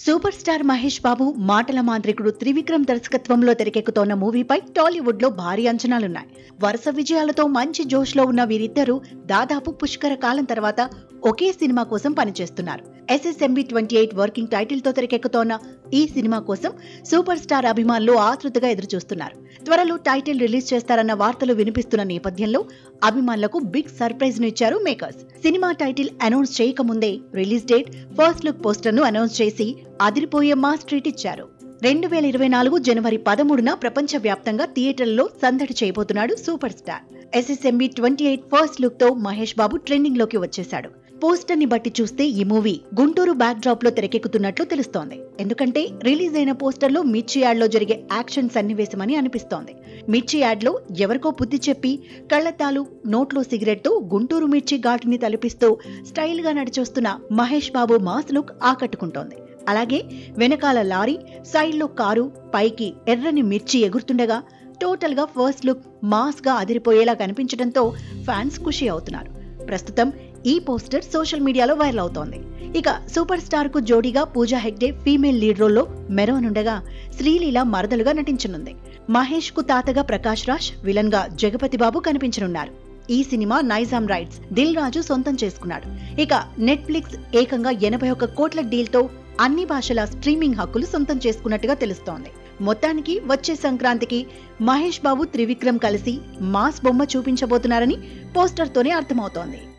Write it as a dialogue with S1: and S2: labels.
S1: super star Mahesh బాబు మాటల మాంత్రికుడు త్రివిక్రమ్ దర్శకత్వంలో తెరకెక్కుతోన్న మూవీపై టాలీవుడ్ లో భారీ అంచనాలున్నాయి వరుస విజయాలతో మంచి జోష్లో ఉన్న వీరిద్దరూ దాదాపు పుష్కర కాలం తర్వాత ఒకే సినిమా కోసం పనిచేస్తున్నారు SSMB twenty eight working title తో తెరకెక్కుతోన్న ఈ సినిమా కోసం సూపర్ స్టార్ అభిమానులు ఆతృతగా ఎదురుచూస్తున్నారు త్వరలో టైటిల్ రిలీజ్ చేస్తారన్న వార్తలు వినిపిస్తున్న నేపథ్యంలో అభిమానులకు బిగ్ సర్ప్రైజ్ ను ఇచ్చారు మేకర్స్ సినిమా టైటిల్ అనౌన్స్ చేయకముందే release date first look poster ను అనౌన్స్ చేసి అదిరిపోయే మాస్ ట్రీట్ ఇచ్చారు రెండు వేల ఇరవై నాలుగు జనవరి పదమూడున ప్రపంచ వ్యాప్తంగా థియేటర్లలో సందడి చేయబోతున్నాడు super star SSMB twenty eight first look తో మహేష్ బాబు ట్రెండింగ్ లోకి వచ్చేశాడు పోస్టర్ ని బట్టి చూస్తే ఈ మూవీ గుంటూరు బ్యాక్ డ్రాప్ లో తెరకెక్కుతున్నట్లు తెలుస్తోంది ఎందుకంటే రిలీజ్ అయిన పోస్టర్ లో మిర్చి యాడ్ లో జరిగే యాక్షన్ సన్నివేశమని అనిపిస్తోంది మిర్చి యాడ్ లో ఎవరికో బుద్ధి చెప్పి కళ్ళద్దాలు నోట్లో సిగరెట్ తో గుంటూరు మిర్చి ఘాటుని తలపిస్తూ స్టైల్ గా నడిచొస్తున్న మహేష్ బాబు మాస్ లుక్ ఆకట్టుకుంటోంది అలాగే వెనకాల లారీ సైడ్ లో కారు పైకి ఎర్రని మిర్చి ఎగురుతుండగా టోటల్ గా ఫస్ట్ లుక్ మాస్ గా అదిరిపోయేలా కనిపించడంతో ఫ్యాన్స్ ఖుషి అవుతున్నారు ప్రస్తుతం ఈ పోస్టర్ సోషల్ మీడియాలో వైరల్ అవుతోంది ఇక సూపర్ స్టార్ కు జోడీగా పూజా హెగ్డే ఫీమేల్ లీడ్ రోల్లో మెరవనుండగా శ్రీలీల మరదలుగా నటించనుంది మహేష్ కు తాతగా ప్రకాష్ రాజ్ విలన్ గా జగపతి బాబు కనిపించనున్నారు ఈ సినిమా నైజాం రైట్స్ దిల్ రాజు సొంతం చేసుకున్నాడు ఇక నెట్ఫ్లిక్స్ ఏకంగా ఎనభై ఒక్క కోట్ల డీల్ తో అన్ని భాషల స్ట్రీమింగ్ హక్కులు సొంతం చేసుకున్నట్టుగా తెలుస్తోంది మొత్తానికి వచ్చే సంక్రాంతికి మహేష్ బాబు త్రివిక్రమ్ కలిసి మాస్ బొమ్మ చూపించబోతున్నారని పోస్టర్తోనే అర్థమవుతోంది